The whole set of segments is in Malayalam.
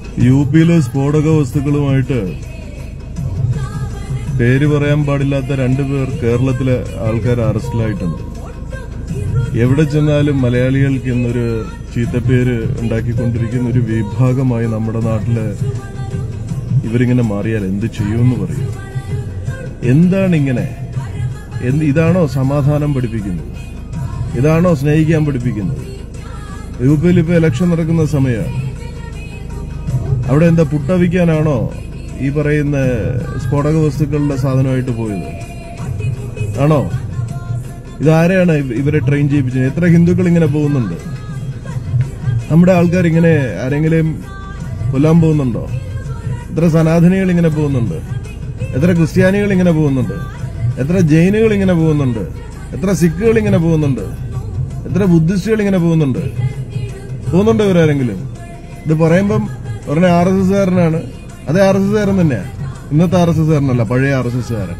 യു പിയിലെ സ്ഫോടക വസ്തുക്കളുമായിട്ട് പേര് പറയാൻ പാടില്ലാത്ത രണ്ടുപേർ കേരളത്തിലെ ആൾക്കാർ അറസ്റ്റിലായിട്ടുണ്ട് എവിടെ ചെന്നാലും മലയാളികൾക്ക് ഇന്നൊരു ചീത്തപ്പേര് ഉണ്ടാക്കിക്കൊണ്ടിരിക്കുന്ന ഒരു വിഭാഗമായി നമ്മുടെ നാട്ടില് ഇവരിങ്ങനെ മാറിയാൽ എന്ത് ചെയ്യുമെന്ന് പറയും എന്താണ് ഇങ്ങനെ എന്ത് ഇതാണോ സമാധാനം പഠിപ്പിക്കുന്നത് ഇതാണോ സ്നേഹിക്കാൻ പഠിപ്പിക്കുന്നത് യു പിയിൽ ഇപ്പൊ ഇലക്ഷൻ നടക്കുന്ന സമയമാണ് അവിടെ എന്താ പുട്ടവിക്കാനാണോ ഈ പറയുന്ന സ്ഫോടക വസ്തുക്കളുടെ സാധനമായിട്ട് പോയത് ആണോ ഇതാരെയാണ് ഇവ- ഇവരെ ട്രെയിൻ ചെയ്യിപ്പിച്ചത് എത്ര ഹിന്ദുക്കൾ ഇങ്ങനെ പോകുന്നുണ്ട് നമ്മുടെ ആൾക്കാർ ഇങ്ങനെ ആരെങ്കിലും കൊല്ലാൻ പോകുന്നുണ്ടോ എത്ര സനാതനികൾ ഇങ്ങനെ പോകുന്നുണ്ട് എത്ര ക്രിസ്ത്യാനികൾ ഇങ്ങനെ പോകുന്നുണ്ട് എത്ര ജൈനുകൾ ഇങ്ങനെ പോകുന്നുണ്ട് എത്ര സിഖുകൾ ഇങ്ങനെ പോകുന്നുണ്ട് എത്ര ബുദ്ധിസ്റ്റുകൾ ഇങ്ങനെ പോകുന്നുണ്ട് പോകുന്നുണ്ടോ ഇവരാരെങ്കിലും ഇത് പറയുമ്പം പറഞ്ഞ ആർ എസ് എസ് കാരനാണ് അതേ ആർ എസ് എസ് കാരൻ തന്നെയാ ഇന്നത്തെ ആർ എസ് എസ് കാരനല്ല പഴയ ആർ എസ് എസ് കാരൻ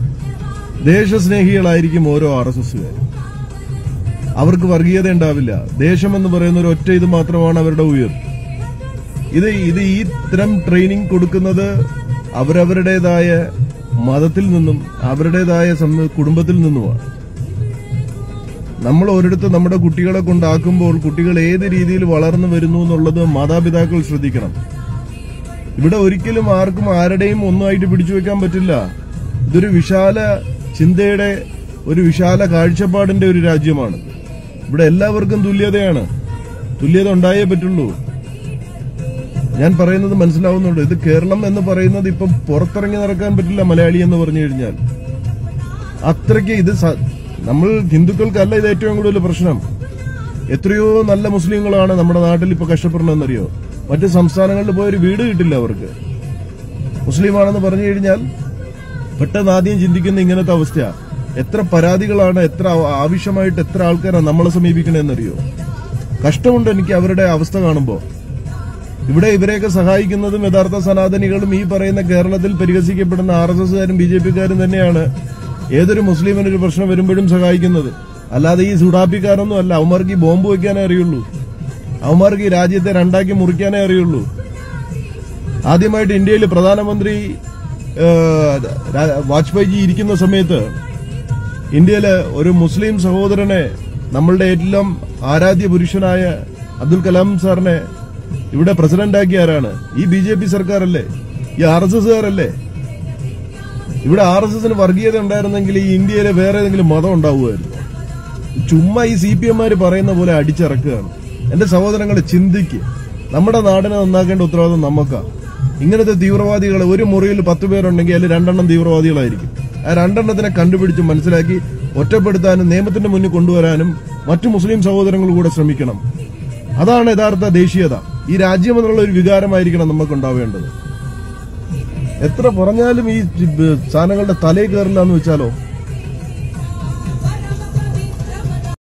ദേശസ്നേഹികളായിരിക്കും ഓരോ ആർ എസ് എസുകാരും അവർക്ക് വർഗീയത ഉണ്ടാവില്ല ദേശം എന്ന് പറയുന്ന ഒരു ഒറ്റ ഇത് മാത്രമാണ് അവരുടെ ഉയർ ഇത് ഇത് ഈ ഇത്തരം ട്രെയിനിങ് കൊടുക്കുന്നത് അവരവരുടേതായ മതത്തിൽ നിന്നും അവരുടേതായ സം- കുടുംബത്തിൽ നിന്നുമാണ് നമ്മൾ ഒരിടത്ത് നമ്മുടെ കുട്ടികളെ കൊണ്ടാക്കുമ്പോൾ കുട്ടികൾ ഏത് രീതിയിൽ വളർന്നു വരുന്നു എന്നുള്ളത് മാതാപിതാക്കൾ ശ്രദ്ധിക്കണം ഇവിടെ ഒരിക്കലും ആർക്കും ആരുടെയും ഒന്നുമായിട്ട് പിടിച്ചു വെക്കാൻ പറ്റില്ല ഇതൊരു വിശാല ചിന്തയുടെ ഒരു വിശാല കാഴ്ചപ്പാടിന്റെ ഒരു രാജ്യമാണ് ഇവിടെ എല്ലാവർക്കും തുല്യതയാണ് തുല്യത ഉണ്ടായേ പറ്റുള്ളൂ ഞാൻ പറയുന്നത് മനസ്സിലാവുന്നുണ്ട് ഇത് കേരളം എന്ന് പറയുന്നത് ഇപ്പം പുറത്തിറങ്ങി നടക്കാൻ പറ്റില്ല മലയാളി എന്ന് പറഞ്ഞു കഴിഞ്ഞാൽ അത്രയ്ക്ക് ഇത് സ- നമ്മൾ ഹിന്ദുക്കൾക്കല്ല ഇത് ഏറ്റവും കൂടുതൽ പ്രശ്നം എത്രയോ നല്ല മുസ്ലിങ്ങളാണ് നമ്മുടെ നാട്ടിൽ ഇപ്പൊ കഷ്ടപ്പെടണമെന്നറിയോ മറ്റു സംസ്ഥാനങ്ങളിൽ പോയൊരു വീട് കിട്ടില്ല അവർക്ക് മുസ്ലിമാണെന്ന് പറഞ്ഞു കഴിഞ്ഞാൽ പെട്ടെന്ന് ആദ്യം ചിന്തിക്കുന്ന ഇങ്ങനത്തെ അവസ്ഥയാ എത്ര പരാതികളാണ് എത്ര ആ- ആവശ്യമായിട്ട് എത്ര ആൾക്കാരാണ് നമ്മളെ സമീപിക്കണമെന്നറിയോ കഷ്ടമുണ്ട് എനിക്ക് അവരുടെ അവസ്ഥ കാണുമ്പോൾ ഇവിടെ ഇവരെയൊക്കെ സഹായിക്കുന്നതും യഥാർത്ഥ സനാതനികളും ഈ പറയുന്ന കേരളത്തിൽ പരിഹസിക്കപ്പെടുന്ന ആർ എസ് എസുകാരും ബി ജെ പിക്കാരും തന്നെയാണ് ഏതൊരു മുസ്ലിമിന് ഒരു പ്രശ്നം വരുമ്പോഴും സഹായിക്കുന്നത് അല്ലാതെ ഈ സുഡാപ്പിക്കാരൊന്നും അല്ല അവന്മാർക്ക് ഈ ബോംബ് വെക്കാനേ അറിയുള്ളൂ അവന്മാർക്ക് ഈ രാജ്യത്തെ രണ്ടാക്കി മുറിക്കാനേ അറിയുള്ളൂ ആദ്യമായിട്ട് ഇന്ത്യയിൽ പ്രധാനമന്ത്രി ആ, രാ- വാജ്പേയിജി ഇരിക്കുന്ന സമയത്ത് ഇന്ത്യയിലെ ഒരു മുസ്ലിം സഹോദരനെ നമ്മളുടെ ഏറ്റവും ആരാധ്യ പുരുഷനായ അബ്ദുൽ കലാം സാറിനെ ഇവിടെ പ്രസിഡന്റാക്കിയ ആരാണ് ഈ ബി ജെ പി സർക്കാരല്ലേ ഈ ആർ എസ് എസുകാരല്ലേ ഇവിടെ ആർ എസ് എസിന് വർഗീയത ഉണ്ടായിരുന്നെങ്കിൽ ഈ ഇന്ത്യയിലെ വേറെ ഏതെങ്കിലും മതം ഉണ്ടാവുമായിരുന്നു ചുമ്മാ ഈ സി പി എംമാര് പറയുന്ന പോലെ അടിച്ചിറക്കുകയാണ് എന്റെ സഹോദരങ്ങളെ ചിന്തിക്ക് നമ്മുടെ നാടിനെ നന്നാക്കേണ്ട ഉത്തരവാദിത്വം നമുക്കാ ഇങ്ങനത്തെ തീവ്രവാദികൾ ഒരു മുറിയിൽ പത്ത് പേരുണ്ടെങ്കിൽ അതിൽ രണ്ടെണ്ണം തീവ്രവാദികളായിരിക്കും ആ രണ്ടെണ്ണത്തിനെ കണ്ടുപിടിച്ച് മനസ്സിലാക്കി ഒറ്റപ്പെടുത്താനും നിയമത്തിന്റെ മുന്നിൽ കൊണ്ടുവരാനും മറ്റു മുസ്ലിം സഹോദരങ്ങൾ കൂടെ ശ്രമിക്കണം അതാണ് യഥാർത്ഥ ദേശീയത ഈ രാജ്യം എന്നുള്ള ഒരു വികാരമായിരിക്കണം നമുക്ക് ഉണ്ടാവേണ്ടത് എത്ര പറഞ്ഞാലും ഈ സാധനങ്ങളുടെ തലയിൽ കയറില്ല എന്ന് വെച്ചാലോ